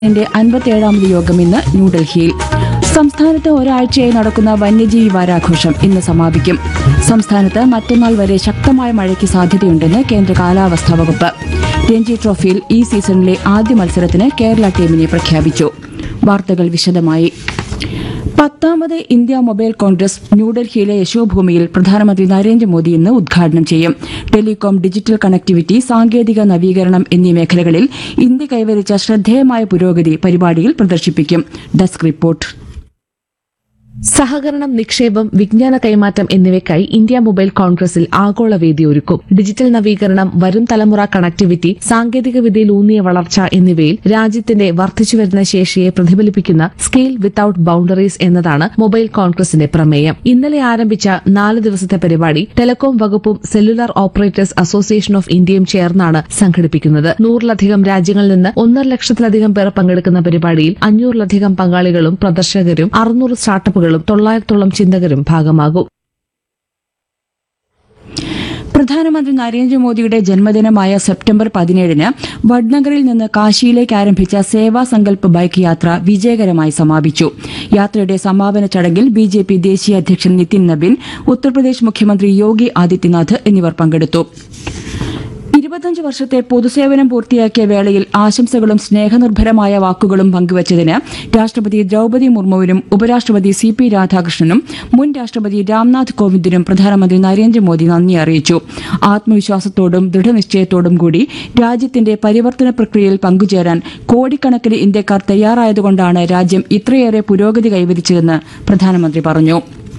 ന്റെ അൻപത്തിയേഴാമത് യോഗം ഇന്ന് ന്യൂഡൽഹിയിൽ സംസ്ഥാനത്ത് ഒരാഴ്ചയായി നടക്കുന്ന വന്യജീവി വാരാഘോഷം ഇന്ന് സമാപിക്കും സംസ്ഥാനത്ത് മറ്റന്നാൾ വരെ ശക്തമായ മഴയ്ക്ക് സാധ്യതയുണ്ടെന്ന് കേന്ദ്ര കാലാവസ്ഥാ വകുപ്പ് രഞ്ജി ട്രോഫിയിൽ ഈ സീസണിലെ ആദ്യ മത്സരത്തിന് കേരള ടീമിനെ പ്രഖ്യാപിച്ചു വാർത്തകൾ വിശദമായി പത്താമത് ഇന്ത്യ മൊബൈൽ കോൺഗ്രസ് ന്യൂഡൽഹിയിലെ യശോഭൂമിയിൽ പ്രധാനമന്ത്രി നരേന്ദ്രമോദി ഇന്ന് ഉദ്ഘാടനം ചെയ്യും ടെലികോം ഡിജിറ്റൽ കണക്ടിവിറ്റി സാങ്കേതിക നവീകരണം എന്നീ മേഖലകളിൽ ഇന്ത്യ കൈവരിച്ച ശ്രദ്ധേയമായ പുരോഗതി പരിപാടിയിൽ പ്രദർശിപ്പിക്കും ഡെസ്ക് റിപ്പോർട്ട് സഹകരണം നിക്ഷേപം വിജ്ഞാന കൈമാറ്റം എന്നിവയ്ക്കായി ഇന്ത്യ മൊബൈൽ കോൺഗ്രസിൽ ആഗോള വേദി ഒരുക്കും ഡിജിറ്റൽ നവീകരണം വരും തലമുറ കണക്ടിവിറ്റി സാങ്കേതികവിദ്യയിൽ ഊന്നിയ വളർച്ച എന്നിവയിൽ രാജ്യത്തിന്റെ വർദ്ധിച്ചുവരുന്ന ശേഷിയെ പ്രതിഫലിപ്പിക്കുന്ന സ്കെയിൽ വിത്തൌട്ട് ബൌണ്ടറീസ് എന്നതാണ് മൊബൈൽ കോൺഗ്രസിന്റെ പ്രമേയം ഇന്നലെ ആരംഭിച്ച നാല് ദിവസത്തെ പരിപാടി ടെലികോം വകുപ്പും സെല്ലുലാർ ഓപ്പറേറ്റേഴ്സ് അസോസിയേഷൻ ഓഫ് ഇന്ത്യയും ചേർന്നാണ് സംഘടിപ്പിക്കുന്നത് നൂറിലധികം രാജ്യങ്ങളിൽ നിന്ന് ഒന്നര ലക്ഷത്തിലധികം പേർ പങ്കെടുക്കുന്ന പരിപാടിയിൽ അഞ്ഞൂറിലധികം പങ്കാളികളും പ്രദർശകരും അറുന്നൂറ് സ്റ്റാർട്ടപ്പുകളും തൊള്ളായിരത്തോളം ചിന്തകരും ഭാഗമാകും പ്രധാനമന്ത്രി നരേന്ദ്രമോദിയുടെ ജന്മദിനമായ സെപ്റ്റംബർ പതിനേഴിന് വഡ്നഗറിൽ നിന്ന് കാശിയിലേക്ക് ആരംഭിച്ച സേവാ സങ്കല്പ് ബൈക്ക് യാത്ര വിജയകരമായി സമാപിച്ചു യാത്രയുടെ സമാപന ചടങ്ങിൽ ബി ജെ പി ദേശീയ അധ്യക്ഷൻ നിതിൻ നബിൻ ഉത്തർപ്രദേശ് മുഖ്യമന്ത്രി യോഗി ആദിത്യനാഥ് എന്നിവർ പങ്കെടുത്തു ഇരുപത്തഞ്ച് വർഷത്തെ പൊതുസേവനം പൂർത്തിയാക്കിയ വേളയിൽ ആശംസകളും സ്നേഹനിർഭരമായ വാക്കുകളും പങ്കുവച്ചതിന് രാഷ്ട്രപതി ദ്രൌപതി മുർമുവിനും ഉപരാഷ്ട്രപതി സി പി രാധാകൃഷ്ണനും മുൻ രാഷ്ട്രപതി രാംനാഥ് കോവിന്ദിനും പ്രധാനമന്ത്രി നരേന്ദ്രമോദി നന്ദി അറിയിച്ചു ആത്മവിശ്വാസത്തോടും ദൃഢനിശ്ചയത്തോടും കൂടി രാജ്യത്തിന്റെ പരിവർത്തന പ്രക്രിയയിൽ പങ്കുചേരാൻ കോടിക്കണക്കിന് ഇന്ത്യക്കാർ തയ്യാറായതുകൊണ്ടാണ് രാജ്യം ഇത്രയേറെ പുരോഗതി കൈവരിച്ചതെന്ന് പ്രധാനമന്ത്രി പറഞ്ഞു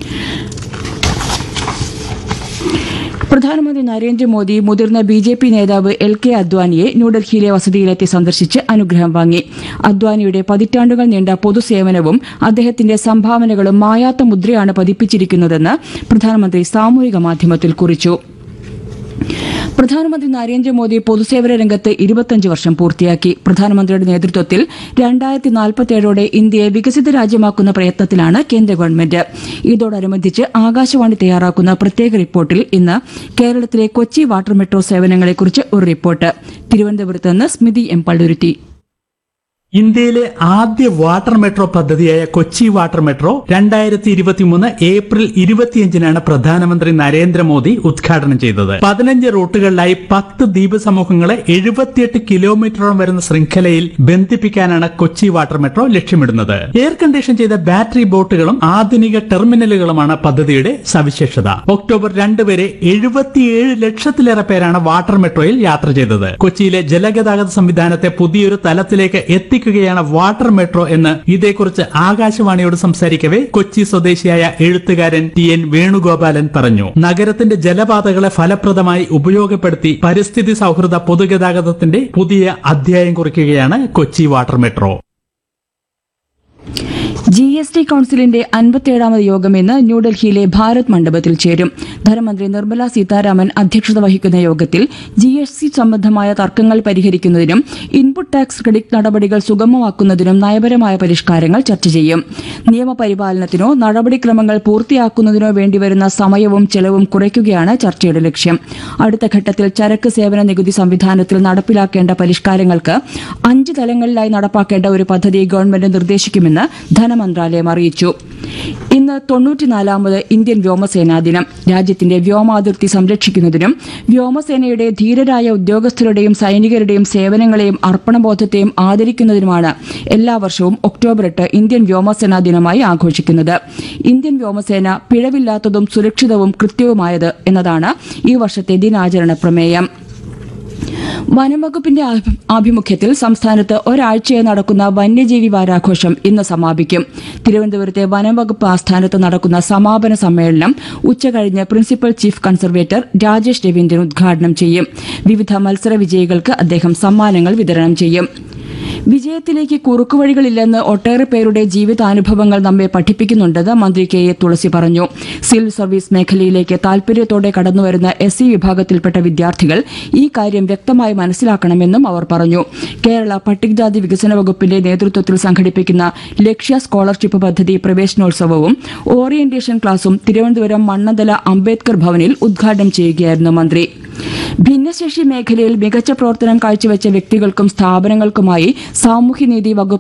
പ്രധാനമന്ത്രി നരേന്ദ്രമോദി മുതിർന്ന ബി ജെ പി നേതാവ് എൽ കെ അദ്വാനിയെ ന്യൂഡൽഹിയിലെ വസതിയിലെത്തി സന്ദർശിച്ച് അനുഗ്രഹം വാങ്ങി അദ്വാനിയുടെ പതിറ്റാണ്ടുകൾ നീണ്ട പൊതുസേവനവും അദ്ദേഹത്തിന്റെ സംഭാവനകളും മായാത്ത മുദ്രയാണ് പതിപ്പിച്ചിരിക്കുന്നതെന്ന് പ്രധാനമന്ത്രി സാമൂഹിക മാധ്യമത്തിൽ കുറിച്ചു പ്രധാനമന്ത്രി നരേന്ദ്രമോദി പൊതുസേവന രംഗത്ത് ഇരുപത്തഞ്ച് വർഷം പൂർത്തിയാക്കി പ്രധാനമന്ത്രിയുടെ നേതൃത്വത്തിൽ രണ്ടായിരത്തി നാൽപ്പത്തിയേഴോടെ ഇന്ത്യയെ വികസിത രാജ്യമാക്കുന്ന പ്രയത്നത്തിലാണ് കേന്ദ്ര ഗവൺമെന്റ് ഇതോടനുബന്ധിച്ച് ആകാശവാണി തയ്യാറാക്കുന്ന പ്രത്യേക റിപ്പോർട്ടിൽ ഇന്ന് കേരളത്തിലെ കൊച്ചി വാട്ടർ മെട്രോ സേവനങ്ങളെക്കുറിച്ച് ഒരു റിപ്പോർട്ട് തിരുവനന്തപുരത്ത് നിന്ന് സ്മിതി എം പള്ളുരുത്തി ഇന്ത്യയിലെ ആദ്യ വാട്ടർ മെട്രോ പദ്ധതിയായ കൊച്ചി വാട്ടർ മെട്രോ രണ്ടായിരത്തി ഇരുപത്തിമൂന്ന് ഏപ്രിൽ ഇരുപത്തിയഞ്ചിനാണ് പ്രധാനമന്ത്രി നരേന്ദ്രമോദി ഉദ്ഘാടനം ചെയ്തത് പതിനഞ്ച് റൂട്ടുകളിലായി പത്ത് ദ്വീപ് സമൂഹങ്ങളെ എഴുപത്തിയെട്ട് കിലോമീറ്ററോളം വരുന്ന ശൃംഖലയിൽ ബന്ധിപ്പിക്കാനാണ് കൊച്ചി വാട്ടർ മെട്രോ ലക്ഷ്യമിടുന്നത് എയർ കണ്ടീഷൻ ചെയ്ത ബാറ്ററി ബോട്ടുകളും ആധുനിക ടെർമിനലുകളുമാണ് പദ്ധതിയുടെ സവിശേഷത ഒക്ടോബർ രണ്ട് വരെ എഴുപത്തിയേഴ് ലക്ഷത്തിലേറെ പേരാണ് വാട്ടർ മെട്രോയിൽ യാത്ര ചെയ്തത് കൊച്ചിയിലെ ജലഗതാഗത സംവിധാനത്തെ പുതിയൊരു തലത്തിലേക്ക് എത്തിക്കുകയാണ് വാട്ടർ മെട്രോ എന്ന് ഇതേക്കുറിച്ച് ആകാശവാണിയോട് സംസാരിക്കവേ കൊച്ചി സ്വദേശിയായ എഴുത്തുകാരൻ ടി എൻ വേണുഗോപാലൻ പറഞ്ഞു നഗരത്തിന്റെ ജലപാതകളെ ഫലപ്രദമായി ഉപയോഗപ്പെടുത്തി പരിസ്ഥിതി സൗഹൃദ പൊതുഗതാഗതത്തിന്റെ പുതിയ അധ്യായം കുറിക്കുകയാണ് Kochi water metro G S T കൌൺസിലിന്റെ അൻപത്തിയേഴാമത് യോഗം ഇന്ന് ന്യൂഡൽഹിയിലെ ഭാരത് മണ്ഡപത്തിൽ ചേരും ധനമന്ത്രി നിർമ്മല സീതാരാമൻ അധ്യക്ഷത വഹിക്കുന്ന യോഗത്തിൽ ജി എസ് ടി സംബന്ധമായ തർക്കങ്ങൾ പരിഹരിക്കുന്നതിനും ഇൻപുട്ട് ടാക്സ് ക്രെഡിറ്റ് നടപടികൾ സുഗമമാക്കുന്നതിനും നയപരമായ പരിഷ്കാരങ്ങൾ ചർച്ച ചെയ്യും നിയമപരിപാലനത്തിനോ നടപടിക്രമങ്ങൾ പൂർത്തിയാക്കുന്നതിനോ വേണ്ടിവരുന്ന സമയവും ചെലവും കുറയ്ക്കുകയാണ് ചർച്ചയുടെ ലക്ഷ്യം അടുത്ത ഘട്ടത്തിൽ ചരക്ക് സേവന നികുതി സംവിധാനത്തിൽ നടപ്പിലാക്കേണ്ട പരിഷ്കാരങ്ങൾക്ക് അഞ്ച് തലങ്ങളിലായി നടപ്പാക്കേണ്ട ഒരു പദ്ധതി ഗവൺമെന്റ് നിർദ്ദേശിക്കുമെന്ന് ധനമന്ത്രാലയം അറിയിച്ചു ഇന്ന് തൊണ്ണൂറ്റിനാലാമത് ഇന്ത്യൻ വ്യോമസേനാ ദിനം രാജ്യത്തിന്റെ വ്യോമാതിർത്തി സംരക്ഷിക്കുന്നതിനും വ്യോമസേനയുടെ ധീരരായ ഉദ്യോഗസ്ഥരുടെയും സൈനികരുടെയും സേവനങ്ങളെയും അർപ്പണബോധത്തെയും ആദരിക്കുന്നതിനുമാണ് എല്ലാ വർഷവും ഒക്ടോബർ എട്ട് ഇന്ത്യൻ വ്യോമസേനാ ദിനമായി ആഘോഷിക്കുന്നത് ഇന്ത്യൻ വ്യോമസേന പിഴവില്ലാത്തതും സുരക്ഷിതവും കൃത്യവുമായത് എന്നതാണ് ഈ വർഷത്തെ ദിനാചരണ പ്രമേയം വനംവകുപ്പിന്റെ ആഭി- ആഭിമുഖ്യത്തിൽ സംസ്ഥാനത്ത് ഒരാഴ്ചയായി നടക്കുന്ന വന്യജീവി വാരാഘോഷം ഇന്ന് സമാപിക്കും തിരുവനന്തപുരത്തെ വനംവകുപ്പ് ആസ്ഥാനത്ത് നടക്കുന്ന സമാപന സമ്മേളനം ഉച്ചകഴിഞ്ഞ് principal chief conservator Rajesh Raveendran ഉദ്ഘാടനം ചെയ്യും വിവിധ മത്സര വിജയികൾക്ക് അദ്ദേഹം സമ്മാനങ്ങൾ വിതരണം ചെയ്യും വിജയത്തിലേക്ക് കുറുക്കുവഴികളില്ലെന്ന് ഒട്ടേറെ പേരുടെ ജീവിതാനുഭവങ്ങൾ നമ്മെ പഠിപ്പിക്കുന്നുണ്ടെന്ന് മന്ത്രി കെ എ തുളസി പറഞ്ഞു സിവിൽ സർവീസ് മേഖലയിലേക്ക് താൽപര്യത്തോടെ കടന്നുവരുന്ന എസ് സി വിഭാഗത്തിൽപ്പെട്ട വിദ്യാർത്ഥികൾ ഈ കാര്യം വ്യക്തമായി മനസ്സിലാക്കണമെന്നും അവർ പറഞ്ഞു കേരള പട്ടികജാതി വികസന വകുപ്പിന്റെ നേതൃത്വത്തിൽ സംഘടിപ്പിക്കുന്ന ലക്ഷ്യ സ്കോളർഷിപ്പ് പദ്ധതി പ്രവേശനോത്സവവും ഓറിയന്റേഷൻ ക്ലാസും തിരുവനന്തപുരം മണ്ണന്തല അംബേദ്കർ ഭവനിൽ ഉദ്ഘാടനം ചെയ്യുകയായിരുന്നു മന്ത്രി ഭിന്നശേഷി മേഖലയിൽ മികച്ച പ്രവർത്തനം കാഴ്ചവെച്ച വ്യക്തികൾക്കും സ്ഥാപനങ്ങൾക്കുമായി സാമൂഹ്യനീതി വകുപ്പ്